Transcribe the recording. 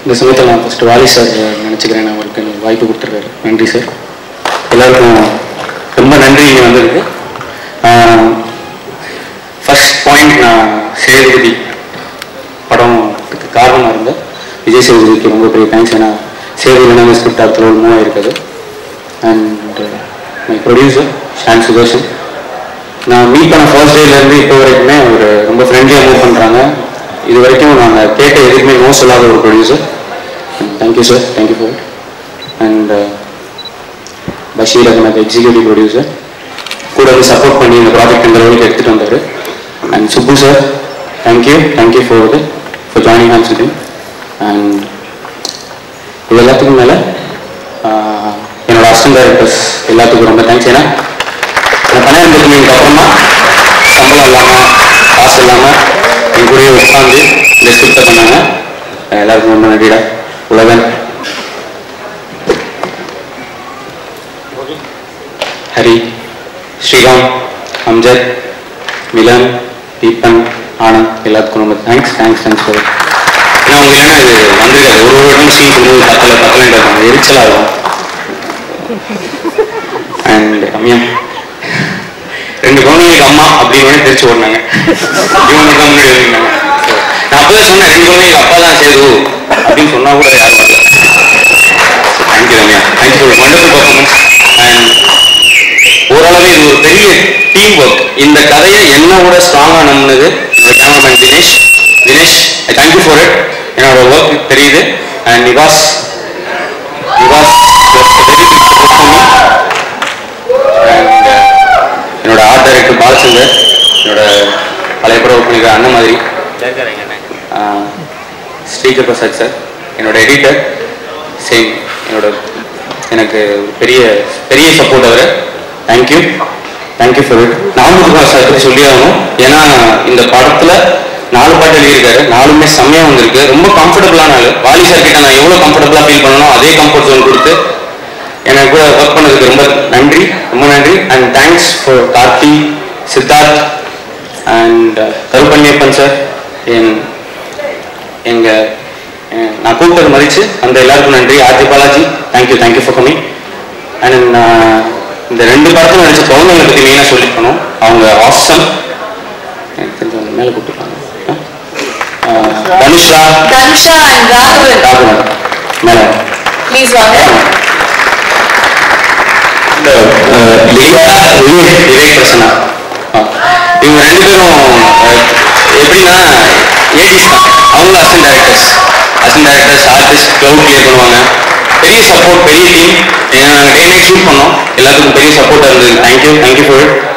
இந்த சமயத்தில் நான் ஃபஸ்ட்டு வாலி சார் நினச்சிக்கிறேன் நான் அவருக்கு எனக்கு வாய்ப்பு கொடுத்துருக்காரு நன்றி சார் எல்லாருக்கும் ரொம்ப நன்றி இங்கே வந்ததுக்கு ஃபர்ஸ்ட் பாயிண்ட் நான் சேதுபதி படத்துக்கு காரணமாக இருந்த விஜய் சேதுபதிக்கு ரொம்ப பெரிய தேங்க்ஸ் ஏன்னா சேது நம்ம ஸ்கிரிப்ட் அடுத்த ஒரு மூவாக இருக்குது and my producer Shaan Sudharshan நான் மீட் பண்ண ஃபர்ஸ்ட் டேலேருந்து இப்போ வரைக்குமே ஒரு ரொம்ப ஃப்ரெண்ட்லியாக மூவ் பண்ணுறாங்க இது வரைக்கும் நாங்கள் கேட்ட எதுக்குமே நோ சொல்லாத ஒரு producer thank you sir thank you for it and Basheer Ahmed executive producer கூட வந்து சப்போர்ட் பண்ணி இந்த ப்ராஜெக்ட் இந்த லெவலுக்கு எடுத்துகிட்டு வந்தார் and Subbu sir thank you thank you for இது for joining hands with and இது எல்லாத்துக்கும் மேலே என்னோட அசிஸ்டன்ட் டைரக்டர்ஸ் எல்லாத்துக்கும் ரொம்ப தேங்க்ஸ் ஏன்னா நான் பன்னெண்டு மணிக்கு அப்புறமா சம்பளம் இல்லாமல் காசு இல்லாமல் என் கூடயே உட்காந்து இந்த ஸ்கிரிப்டை பண்ணாங்க எல்லாருக்கும் ரொம்ப நன்றிடா உலகன் ஹரி ஸ்ரீராம் அம்ஜத் மிலன் தீபன் ஆனந்த் எல்லாத்துக்கும் ரொம்ப தேங்க்ஸ் தேங்க்ஸ் தேங்க்ஸ் ஃபார் ஏன்னா அவங்க இல்லைன்னா இது வந்திருக்காது ஒரு ஒரு இடம் சீன் கொடுத்து பத்தல பத்தலன்ட்டு இருக்காங்க எரிச்சலாக இருக்கும் அண்ட் ரம்யா ரெண்டு குழந்தைங்களுக்கு அம்மா அப்படின்னு உடனே தெரிச்சு ஓடினாங்க இவங்க மட்டும் தான் முன்னாடி இருந்தாங்க நான் அப்பதான் சொன்னேன் ரெண்டு குழந்தைங்களுக்கு அப்பா தான் சேது அப்படின்னு சொன்னா கூட யாரும் வரல thank you Ramya thank you for wonderful performance and ஓரளவு இது ஒரு பெரிய டீம் ஒர்க் இந்த கதையை என்ன விட ஸ்ட்ராங்காக நம்பினது என்னோட cameraman Dinesh Dinesh I thank you for it என்னோட ஒர்க் தெரியுது and Niwas Niwas very big support பண்ணி அண்ட் என்னோட ஆர்ட் டைரக்டர் பாலச்சந்தர் என்னோட பழைய படம் ஒர்க் பண்ணிக்கிற அண்ணன் மாதிரி ஆஹ் ஸ்ரீகர் பிரசாத் சார் என்னோட எடிட்டர் சேம் என்னோட எனக்கு ஒரு பெரிய பெரிய சப்போர்ட் அவர் thank you thank you for it Namakumar sir பற்றி சொல்லி ஆகணும் ஏன்னா இந்த படத்தில் நாலு பாட்டு எழுதியிருக்காரு நாலுமே செம்மையாக வந்திருக்கு ரொம்ப கம்ஃபர்டபுளான ஆள் வாலி சார் கிட்ட நான் எவ்வளோ கம்ஃபர்டபுளாக ஃபீல் பண்ணணும் அதே கம்ஃபர்ட் ஜோன் கொடுத்து எனக்கு கூட ஒர்க் பண்ணதுக்கு ரொம்ப நன்றி ரொம்ப நன்றி and thanks for Karthi Siddharth and Karuppanniyappan sir என் எங்க அஹ், நான் கூப்பிட்டது மதிச்சு அந்த எல்லாருக்கும் நன்றி Aarthi Balaji thank you thank you for coming and நான் இந்த ரெண்டு படத்தில் நடிச்ச குழந்தைங்களை பற்றி மெயினாக சொல்லிக்கணும் அவங்க ஆசம் எனக்கு தெரிஞ்சவங்க மேலே கூப்பிட்டுருக்காங்க அஹ், தனுஷா தனுஷா அண்ட் ராகவன் ராகவன் மேலே ப்ளீஸ் வாங்க விவேக் விவேக் பிரசன்னா ஆ. இவங்க ரெண்டு பேரும் அஹ், எப்படின்னா ஏடிஸ் தான் அவங்க assistant directors assistant directors artist cloud clear பண்ணுவாங்க பெரிய சப்போர்ட் பெரிய டீம் நாங்கள் டே நைட் ஷூட் பண்ணோம் எல்லாத்துக்கும் பெரிய சப்போர்ட்டாக இருந்தது தேங்க்யூ தேங்க்யூ ஃபார் இட்